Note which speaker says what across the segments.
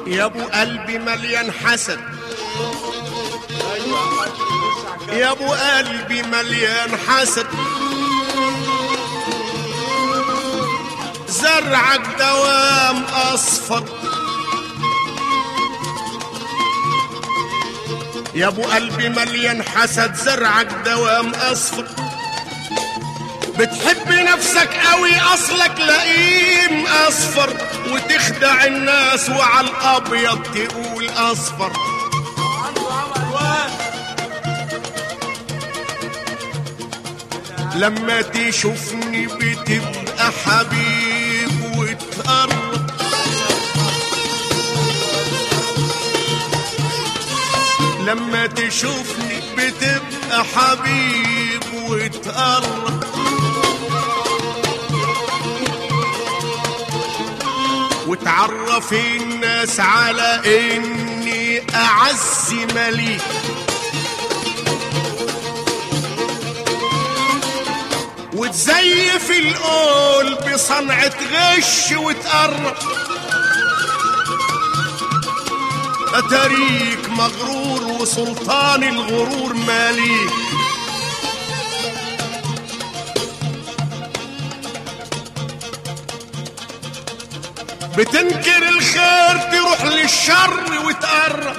Speaker 1: يا ابو قلبي مليان حسد يا ابو قلبي مليان حسد زرعك دوام اصفر يا ابو قلبي مليان حسد زرعك دوام اصفر بتحب نفسك قوي اصلك لئيم اصفر وتخدع الناس وعلى الابيض تقول اصفر لما تشوفني بتبقى حبيب وتقرب لما تشوفني بتبقى حبيب وتقرب وتعرف الناس على اني اعز مليك وتزيف القول بصنعة غش وتقرب أتاريك مغرور وسلطان الغرور ماليك بتنكر الخير تروح للشر وتقرب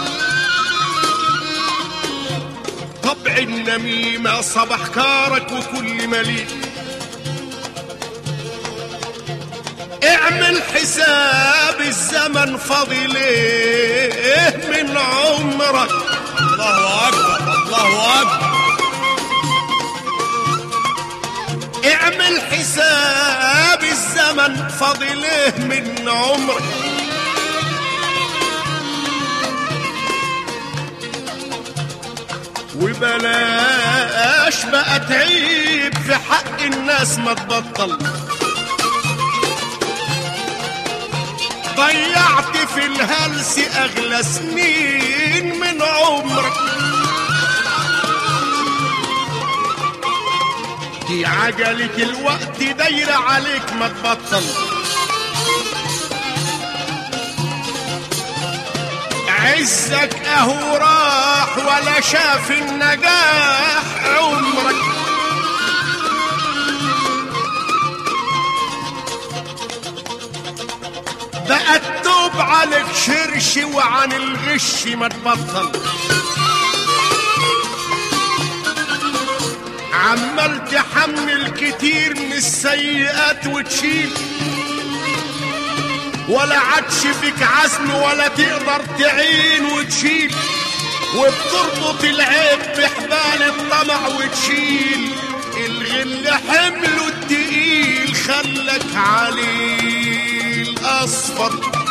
Speaker 1: طبع النميمة صبح كارك وكل مليك اعمل حساب الزمن فاضل ايه من عمرك
Speaker 2: الله اكبر الله اكبر
Speaker 1: اعمل حساب الزمن فاضل ايه من عمرك وبلاش بقى تعيب في حق الناس ما تبطل ضيعت في الهلس اغلى سنين من عمرك دي عجلة الوقت دايرة عليك ما تبطل عزك اهو راح ولا شاف النجاح عمرك بقى التوب عليك شرش وعن الغش ما تبطل عمال تحمل كتير من السيئات وتشيل ولا عادش فيك عزم ولا تقدر تعين وتشيل وبتربط العيب بحبال الطمع وتشيل الغل حمله التقيل خلك عليه الاصفر